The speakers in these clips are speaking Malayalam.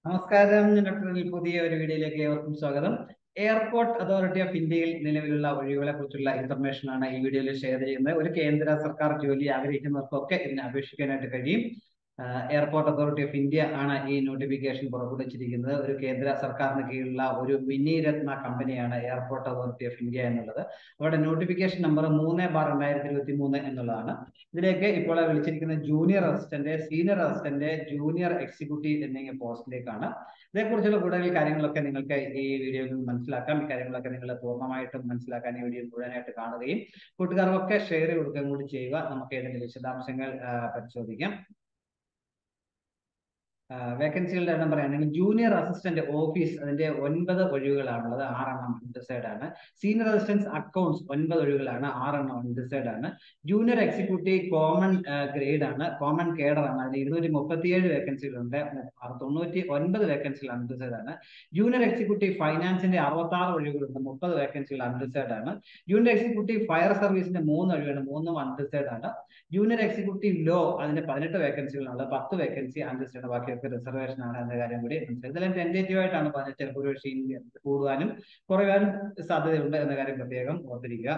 നമസ്കാരം ഞാൻ ഡോക്ടർ അനിൽ പുതിയ ഒരു വീഡിയോയിലേക്ക് ഏവർക്കും സ്വാഗതം എയർപോർട്ട് അതോറിറ്റി ഓഫ് ഇന്ത്യയിൽ നിലവിലുള്ള ഒഴിവുകളെ കുറിച്ചുള്ള ഇൻഫർമേഷൻ ആണ് ഈ വീഡിയോയിൽ ഷെയർ ചെയ്യുന്നത് ഒരു കേന്ദ്ര സർക്കാർ ജോലി ആഗ്രഹിക്കുന്നവർക്കൊക്കെ ഇതിന് അപേക്ഷിക്കാനായിട്ട് കഴിയും എയർപോർട്ട് അതോറിറ്റി ഓഫ് ഇന്ത്യ ആണ് ഈ നോട്ടിഫിക്കേഷൻ പുറപ്പെടുവിച്ചിരിക്കുന്നത് ഒരു കേന്ദ്ര സർക്കാരിന് കീഴിലുള്ള ഒരു മിനി രത്ന കമ്പനിയാണ് എയർപോർട്ട് അതോറിറ്റി ഓഫ് ഇന്ത്യ എന്നുള്ളത് അവരുടെ നോട്ടിഫിക്കേഷൻ നമ്പർ മൂന്ന് ബാർ രണ്ടായിരത്തി ഇരുപത്തി മൂന്ന് എന്നുള്ളതാണ് ഇതിലേക്ക് ഇപ്പോൾ വിളിച്ചിരിക്കുന്ന junior assistant senior assistant junior executive എന്നിങ്ങനെ പോസ്റ്റിലേക്കാണ് ഇതേക്കുറിച്ചുള്ള കൂടുതൽ കാര്യങ്ങളൊക്കെ നിങ്ങൾക്ക് ഈ വീഡിയോയിൽ നിന്ന് മനസ്സിലാക്കാം ഈ കാര്യങ്ങളൊക്കെ നിങ്ങൾ പൂർണ്ണമായിട്ടും മനസ്സിലാക്കാൻ ഈ വീഡിയോ മുഴുവനായിട്ട് കാണുകയും കൂട്ടുകാർക്കൊക്കെ ഷെയർ കൊടുക്കുകയും കൂടി ചെയ്യുക നമുക്ക് ഇതിന്റെ വിശദാംശങ്ങൾ പരിശോധിക്കാം വേക്കൻസികളുടെ എണ്ണം പറയുകയാണെങ്കിൽ ജൂനിയർ അസിസ്റ്റന്റ് ഓഫീസ് അതിന്റെ ഒൻപത് ഒഴിവുകളാണുള്ളത് ആറെണ്ണം ഡിസൈഡ് ആണ് സീനിയർ അസിസ്റ്റന്റ് അക്കൗണ്ട്സ് ഒൻപത് ഒഴിവുകളാണ് ആറെണ്ണം ഡിസൈഡ് ആണ് ജൂനിയർ എക്സിക്യൂട്ടീവ് കോമൺ ഗ്രേഡ് ആണ് കോമൺ കേഡർ ആണ് അതിന് ഇരുന്നൂറ്റി മുപ്പത്തിയേഴ് വേക്കൻസികളുണ്ട് തൊണ്ണൂറ്റി ഒൻപത് വേക്കൻസികൾ അൺഡിസൈഡ് ആണ് ജൂനിയർ എക്സിക്യൂട്ടീവ് ഫൈനാൻസിന്റെ അറുപത്തി ആറ് ഒഴിവുകളുണ്ട് മുപ്പത് വേക്കൻസികൾ അൺഡിസൈഡ് ആണ് ജൂനിയർ എക്സിക്യൂട്ടീവ് ഫയർ സർവീസിന്റെ മൂന്ന് ഒഴിവുണ്ട് മൂന്നും അൺഡിസൈഡ് ആണ് ജൂനിയർ എക്സിക്യൂട്ടീവ് ലോ അതിന്റെ പതിനെട്ട് വേക്കൻസികളുണ്ട് പത്ത് വേക്കൻസി അൺഡിസൈഡ് ബാക്കിയൊക്കെ റിസർവേഷൻ ആണ് എന്ന കാര്യം കൂടി മനസ്സിലായി ഇതെല്ലാം ടെൻറ്റേറ്റീവ് ആയിട്ടാണ് പറഞ്ഞത് ചിലപ്പോൾ ഒരു പക്ഷേ കൂടുവാനും കുറയാനും സാധ്യതയുണ്ട് എന്ന കാര്യം പ്രത്യേകം ഓർത്തിരിക്കുക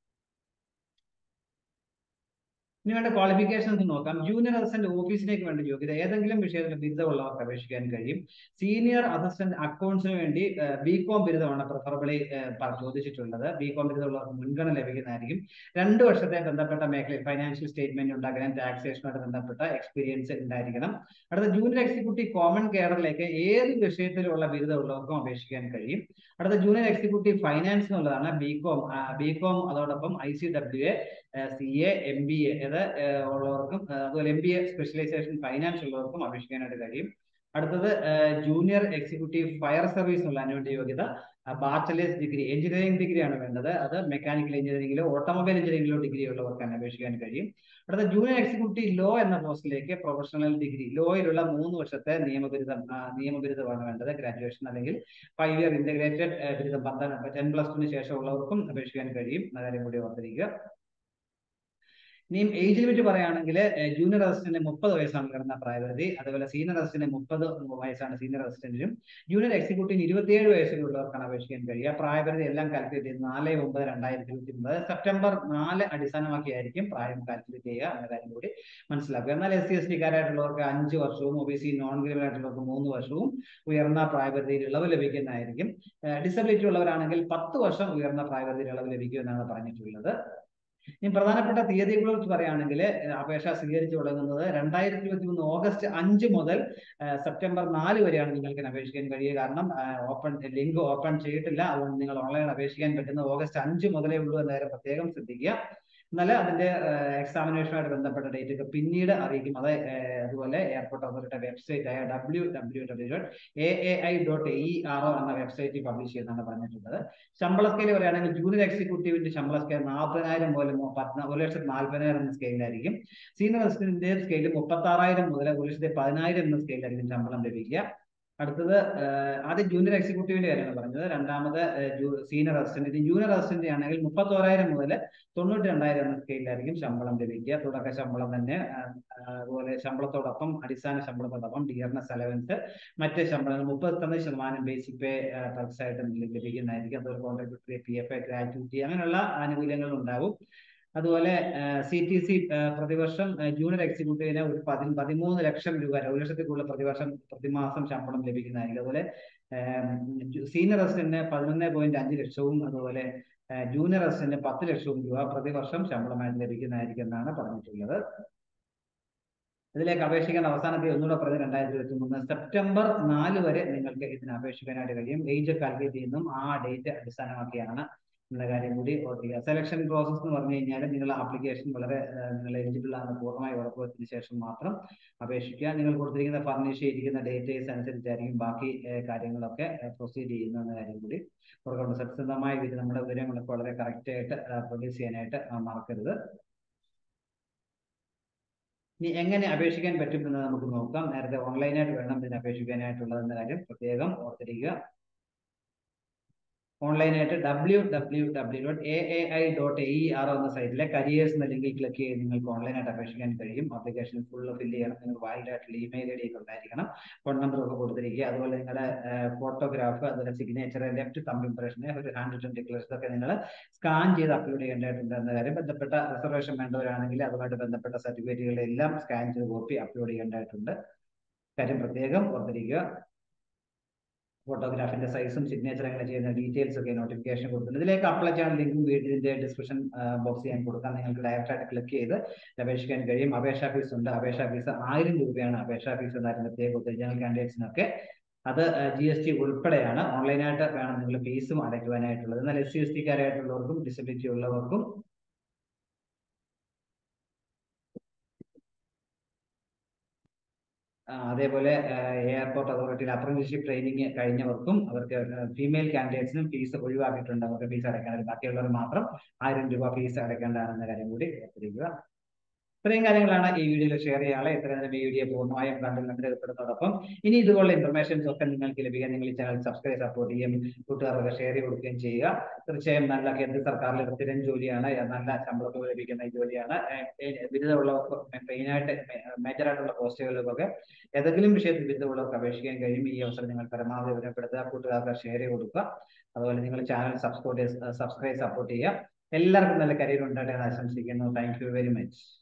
ഇനി വേണ്ട ക്വാളിഫിക്കേഷൻസ് നോക്കാം ജൂനിയർ അസിസ്റ്റന്റ് ഓഫീസിലേക്ക് വേണ്ട യോഗ്യത ഏതെങ്കിലും വിഷയത്തിൽ ബിരുദമുള്ളവർക്ക് അപേക്ഷിക്കാൻ കഴിയും സീനിയർ അസിസ്റ്റന്റ് അക്കൗണ്ട്സിന് വേണ്ടി ബി കോം ബിരുദമാണ് പ്രിഫറബിളി ചോദിച്ചിട്ടുള്ളത് ബി കോം ബിരുദമുള്ളവർക്ക് മുൻഗണന ലഭിക്കുന്നതായിരിക്കും രണ്ട് വർഷത്തെ ബന്ധപ്പെട്ട മേഖലയിൽ ഫൈനാൻഷ്യൽ സ്റ്റേറ്റ്മെന്റ് ഉണ്ടാക്കാൻ ടാക്സേഷനുമായിട്ട് ബന്ധപ്പെട്ട എക്സ്പീരിയൻസ് ഉണ്ടായിരിക്കണം അടുത്ത ജൂനിയർ എക്സിക്യൂട്ടീവ് കോമൺ കെയറിലേക്ക് ഏത് വിഷയത്തിലുള്ള ബിരുദമുള്ളവർക്കും അപേക്ഷിക്കാൻ കഴിയും അടുത്ത ജൂനിയർ എക്സിക്യൂട്ടീവ് ഫൈനാൻസ് എന്നുള്ളതാണ് ബി കോം ബി കോം അതോടൊപ്പം I C W A C A M B A ഇത് ഉള്ളവർക്കും അതുപോലെ M B A specialisation finance ഉള്ളവർക്കും അപേക്ഷിക്കാനായിട്ട് കഴിയും അടുത്തത് ജൂനിയർ എക്സിക്യൂട്ടീവ് ഫയർ സർവീസ് ഉള്ള അതിനുവേണ്ടി യോഗ്യത ബാച്ചലേഴ്സ് ഡിഗ്രി എഞ്ചിനീയറിംഗ് ഡിഗ്രി ആണ് വേണ്ടത് അത് മെക്കാനിക്കൽ എഞ്ചിനീയറിംഗിലോ ഓട്ടോമൊബൈൽ എഞ്ചിനീയറിംഗിലോ ഡിഗ്രി ഉള്ളവർക്കാണ് അപേക്ഷിക്കാൻ കഴിയും അടുത്ത ജൂനിയർ എക്സിക്യൂട്ടീവ് ലോ എന്ന പോസ്റ്റിലേക്ക് പ്രൊഫഷണൽ ഡിഗ്രി ലോയിലുള്ള മൂന്ന് വർഷത്തെ നിയമബിരുദം നിയമബിരുദമാണ് വേണ്ടത് ഗ്രാജുവേഷൻ അല്ലെങ്കിൽ ഫൈവ് ഇയർ ഇന്റഗ്രേറ്റഡ് ബിരുദം പന്ത്രണ്ട് ടെൻ പ്ലസ് ടുന് ശേഷം ഉള്ളവർക്കും അപേക്ഷിക്കാൻ കഴിയും എന്ന കാര്യം കൂടി ഓർത്തിരിക്കുക ഇനിയും ഏജ് ലിമിറ്റ് പറയുകയാണെങ്കിൽ ജൂനിയർ അസിസ്റ്റന്റ് മുപ്പത് വയസ്സാണ് കിടന്ന പ്രായപരിധി അതുപോലെ സീനിയർ അസിസ്റ്റന്റ് മുപ്പത് വയസ്സാണ് സീനിയർ അസിസ്റ്റന്റിനും ജൂനിയർ എക്സിക്യൂട്ടീവിന് ഇരുപത്തിയേഴ് വയസ്സിലുള്ളവർക്കാണ് അപേക്ഷിക്കാൻ കഴിയുക പ്രായപരിധി എല്ലാം കാൽക്കുലേറ്റ് ചെയ്ത് നാല് ഒമ്പത് രണ്ടായിരത്തി ഇരുപത്തി ഒമ്പത് സെപ്റ്റംബർ നാല് അടിസ്ഥാനമാക്കിയായിരിക്കും പ്രായം കാൽക്കുലേറ്റ് ചെയ്യുക എന്ന കാര്യം കൂടി മനസ്സിലാക്കുക എന്നാൽ എസ് സി എസ് ടിക്കാരായിട്ടുള്ളവർക്ക് അഞ്ച് വർഷവും O B C non criminal ആയിട്ടുള്ളവർക്ക് മൂന്ന് വർഷവും ഉയർന്ന പ്രായപരിധിയിൽ ഇളവ് ലഭിക്കുന്നതായിരിക്കും ഡിസബിലിറ്റി ഉള്ളവരാണെങ്കിൽ പത്ത് വർഷം ഉയർന്ന പ്രായപരിധിയിൽ ഇളവ് ലഭിക്കുമെന്നാണ് പറഞ്ഞിട്ടുള്ളത് ഇനി പ്രധാനപ്പെട്ട തീയതികളെ കുറിച്ച് പറയുകയാണെങ്കിൽ അപേക്ഷ സ്വീകരിച്ചു തുടങ്ങുന്നത് രണ്ടായിരത്തി ഇരുപത്തി മൂന്ന് ഓഗസ്റ്റ് അഞ്ച് മുതൽ സെപ്റ്റംബർ നാല് വരെയാണ് നിങ്ങൾക്ക് അപേക്ഷിക്കാൻ കഴിയുക കാരണം ഓപ്പൺ ലിങ്ക് ഓപ്പൺ ചെയ്തിട്ടില്ല അതുകൊണ്ട് നിങ്ങൾ ഓൺലൈൻ അപേക്ഷിക്കാൻ പറ്റുന്ന ഓഗസ്റ്റ് അഞ്ച് മുതലേ ഉള്ളൂ എന്ന കാര്യം പ്രത്യേകം ശ്രദ്ധിക്കുക എന്നാൽ അതിന്റെ എക്സാമിനേഷനുമായിട്ട് ബന്ധപ്പെട്ട ഡേറ്റ് ഒക്കെ പിന്നീട് അറിയിക്കും അത് അതുപോലെ എയർപോർട്ട് അതോറിറ്റി വെബ്സൈറ്റ് ആയ W W W dot A A I dot E R O എന്ന വെബ്സൈറ്റിൽ പബ്ലിഷ് ചെയ്യുന്നതാണ് പറഞ്ഞിട്ടുള്ളത് ശമ്പള സ്കെയിൽ പറയുകയാണെങ്കിൽ ജൂനിയർ എക്സിക്യൂട്ടീവിന്റെ ശമ്പള സ്കെയിൽ നാൽപ്പതിനായിരം മുതൽ ഒരു ലക്ഷത്തി നാൽപ്പതിനായിരം എന്ന സ്കെയിലായിരിക്കും സീനിയർ അസിസ്റ്റന്റിന്റെ സ്കെയിൽ മുപ്പത്തി ആറായിരം മുതൽ ഒരു ലക്ഷത്തി പതിനായിരം എന്ന സ്കെയിലായിരിക്കും ശമ്പളം ലഭിക്കുക അടുത്തത് ആദ്യം ജൂനിയർ എക്സിക്യൂട്ടീവിന്റെ കാര്യമാണ് പറഞ്ഞത് രണ്ടാമത് സീനിയർ അസിസ്റ്റന്റ് ജൂനിയർ അസിസ്റ്റന്റ് ആണെങ്കിൽ മുപ്പത്തോരായിരം മുതൽ തൊണ്ണൂറ്റി രണ്ടായിരം എന്ന സ്കെയിലായിരിക്കും ശമ്പളം ലഭിക്കുക തുടക്ക ശമ്പളം തന്നെ അതുപോലെ ശമ്പളത്തോടൊപ്പം അടിസ്ഥാന ശമ്പളത്തോടൊപ്പം ഡിയർനെസ് അലവൻസ് മറ്റ് ശമ്പളങ്ങൾ മുപ്പത്തൊന്ന് ശതമാനം ബേസിക് പേ ടാക്സ് ആയിട്ട് ലഭിക്കുന്നതായിരിക്കും അതുപോലെ കോൺട്രിബ്യൂട്ടറി പി എഫ് എ ഗ്രാറ്റുവിറ്റി അങ്ങനെയുള്ള ആനുകൂല്യങ്ങൾ ഉണ്ടാവും അതുപോലെ സി ടി സി പ്രതിവർഷം ജൂനിയർ എക്സിക്യൂട്ടീവിന് ഒരു പതി പതിമൂന്ന് ലക്ഷം രൂപ ഒരു ലക്ഷത്തിൽ കൂടുതൽ പ്രതിവർഷം പ്രതിമാസം ശമ്പളം ലഭിക്കുന്നതായിരിക്കും അതുപോലെ സീനിയർ അസിസ്റ്റന്റിന് പതിനൊന്ന് പോയിന്റ് അഞ്ച് ലക്ഷവും അതുപോലെ ജൂനിയർ അസിസ്റ്റന്റിന് പത്ത് ലക്ഷവും രൂപ പ്രതിവർഷം ശമ്പളമായിട്ട് ലഭിക്കുന്നതായിരിക്കും എന്നാണ് പറഞ്ഞിട്ടുള്ളത് ഇതിലേക്ക് അപേക്ഷിക്കേണ്ട അവസാന തീയതി ഒന്നുകൂടെ പറഞ്ഞത് രണ്ടായിരത്തി ഇരുപത്തി മൂന്ന് സെപ്റ്റംബർ നാല് വരെ നിങ്ങൾക്ക് ഇതിന് അപേക്ഷിക്കാനായിട്ട് കഴിയും ഏജ് കാൽക്കുലേറ്റ് ചെയ്യുന്നതും ആ ഡേറ്റ് അടിസ്ഥാനമാക്കിയാണ് എന്ന കാര്യം കൂടി ഓർക്കുക സെലക്ഷൻ പ്രോസസ് എന്ന് പറഞ്ഞു കഴിഞ്ഞാൽ നിങ്ങളുടെ ആപ്ലിക്കേഷൻ വളരെ നിങ്ങൾ എലിജിബിൾ ആണ് പൂർണ്ണമായി ഉറപ്പുവരുത്തിയ ശേഷം മാത്രം അപേക്ഷിക്കുക നിങ്ങൾ കൊടുത്തിരിക്കുന്ന ഫർണിഷ് ചെയ്തിരിക്കുന്ന ഡേറ്റേഴ്സ് അനുസരിച്ചായിരിക്കും ബാക്കി കാര്യങ്ങളൊക്കെ പ്രൊസീഡ് ചെയ്യുന്ന എന്ന കാര്യം കൂടി ഓർക്കണം സത്യസന്ധമായ വിധം നമ്മുടെ വിവരങ്ങളൊക്കെ വളരെ കറക്റ്റ് ആയിട്ട് പ്രൊഡ്യൂസ് ചെയ്യാനായിട്ട് മറക്കരുത് ഇനി എങ്ങനെ അപേക്ഷിക്കാൻ പറ്റുമെന്ന് നമുക്ക് നോക്കാം നേരത്തെ ഓൺലൈനായിട്ട് വേണം ഇതിന് അപേക്ഷിക്കാനായിട്ടുള്ളതെന്ന കാര്യം പ്രത്യേകം ഓർത്തിരിക്കുക ഓൺലൈനായിട്ട് W W W dot A A I dot A R എന്ന സൈറ്റിലെ കരിയേഴ്സ് എന്ന ലിങ്കിൽ ക്ലിക്ക് ചെയ്ത് നിങ്ങൾക്ക് ഓൺലൈനായിട്ട് അപേക്ഷിക്കാൻ കഴിയും ആപ്ലിക്കേഷൻ ഫുള്ള് ഫില്ല് ചെയ്യണം നിങ്ങൾ വാലിഡ് ആയിട്ടുള്ള ഇമെയിൽ ഐ ഡി ഒക്കെ ഉണ്ടായിരിക്കണം ഫോൺ നമ്പർ ഒക്കെ കൊടുത്തിരിക്കുക അതുപോലെ നിങ്ങളുടെ ഫോട്ടോഗ്രാഫ് അതുപോലെ സിഗ്നേച്ചർ ലെഫ്റ്റ് തമ്പ് ഇംപ്രഷൻ ഒരു ഹാൻഡ് റിട്ടൺ ഡിക്ലറേഷൻ ഒക്കെ നിങ്ങൾ സ്കാൻ ചെയ്ത് അപ്ലോഡ് ചെയ്യേണ്ടതായിട്ടുണ്ട് എന്ന കാര്യം ബന്ധപ്പെട്ട റിസർവേഷൻ വേണ്ടവരാണെങ്കിൽ അതുമായിട്ട് ബന്ധപ്പെട്ട സർട്ടിഫിക്കറ്റുകളെല്ലാം സ്കാൻ ചെയ്ത് കോപ്പി അപ്ലോഡ് ചെയ്യേണ്ടതായിട്ടുണ്ട് കാര്യം പ്രത്യേകം ഓർത്തിരിക്കുക ഫോട്ടോഗ്രാഫിന്റെ സൈസും സിഗ്നേച്ചർ എങ്ങനെ ചെയ്യുന്ന ഡീറ്റെയിൽസ് ഒക്കെ നോട്ടിഫിക്കേഷൻ കൊടുക്കുന്നത് ഇതിലേക്ക് അപ്ലൈ ചെയ്യാൻ ലിങ്കും വീഡിയോന്റെ ഡിസ്ക്രിപ്ഷൻ ബോക്സ് ഞാൻ കൊടുക്കാം നിങ്ങൾക്ക് ഡയറക്റ്റ് ആയിട്ട് ക്ലിക്ക് ചെയ്ത് അപേക്ഷിക്കാൻ കഴിയും അപേക്ഷാ ഫീസ് ഉണ്ട് അപേക്ഷാ ഫീസ് ആയിരം രൂപയാണ് അപേക്ഷാ ഫീസ് എന്നായിരുന്നു പ്രത്യേക ഒറിജിനൽ കാൻഡിഡേറ്റ്സിനൊക്കെ അത് ജി എസ് ടി ഉൾപ്പെടെയാണ് ഓൺലൈനായിട്ട് വേണം നിങ്ങൾ ഫീസും അടയ്ക്കുവാനായിട്ടുള്ളത് എന്നാൽ എസ് സി എസ് ടിക്കാരായിട്ടുള്ളവർക്കും ഡിസബിലിറ്റി ഉള്ളവർക്കും അതേപോലെ എയർപോർട്ട് അതോറിറ്റിയിൽ അപ്രന്റീസ്ഷിപ്പ് ട്രെയിനിങ് കഴിഞ്ഞവർക്കും അവർക്ക് ഫീമെയിൽ കാൻഡിഡേറ്റ്സിനും ഫീസ് ഒഴിവാക്കിയിട്ടുണ്ട് അവർക്ക് ഫീസ് അടയ്ക്കേണ്ടത് ബാക്കിയുള്ളവർ മാത്രം ആയിരം രൂപ ഫീസ് അടയ്ക്കേണ്ടതാണെന്ന കാര്യം കൂടി ഓർത്തിരിക്കുക ഇത്രയും കാര്യങ്ങളാണ് ഈ വീഡിയോയിൽ ഷെയർ ചെയ്യാനുള്ളത് ഇത്ര നേരം ഈ വീഡിയോ പൂർണ്ണമായും കണ്ടിൽ രേഖപ്പെടുന്നതോടൊപ്പം ഇനി ഇതുപോലുള്ള ഇൻഫർമേഷൻസ് ഒക്കെ നിങ്ങൾക്ക് ലഭിക്കാൻ നിങ്ങൾ ഈ ചാനൽ സബ്സ്ക്രൈബ് സപ്പോർട്ട് ചെയ്യുകയും കൂട്ടുകാർക്ക് ഷെയർ ചെയ്ത് കൊടുക്കുകയും ചെയ്യുക തീർച്ചയായും നല്ല കേന്ദ്ര സർക്കാരിലെ സ്ഥിരം ജോലിയാണ് നല്ല ശമ്പളത്തിൽ ലഭിക്കുന്ന ഈ ജോലിയാണ് ബിരുദമുള്ളവർക്ക് മെയിനായിട്ട് മേജറായിട്ടുള്ള പോസ്റ്റുകളിലൊക്കെ ഏതെങ്കിലും വിഷയത്തിൽ ബിരുദമുള്ളവർക്ക് അപേക്ഷിക്കാൻ കഴിയും ഈ അവസരം നിങ്ങൾ പരമാവധി ഉപയോഗപ്പെടുത്തുക കൂട്ടുകാർക്ക് ഷെയർ ചെയ്ത് കൊടുക്കുക അതുപോലെ നിങ്ങൾ ചാനൽ സബ്സ്ക്രൈബ് സബ്സ്ക്രൈബ് സപ്പോർട്ട് ചെയ്യുക എല്ലാവർക്കും നല്ല കരിയർ ഉണ്ടാകട്ടെ എന്ന് ആശംസിക്കുന്നു താങ്ക് യു വെരി മച്ച്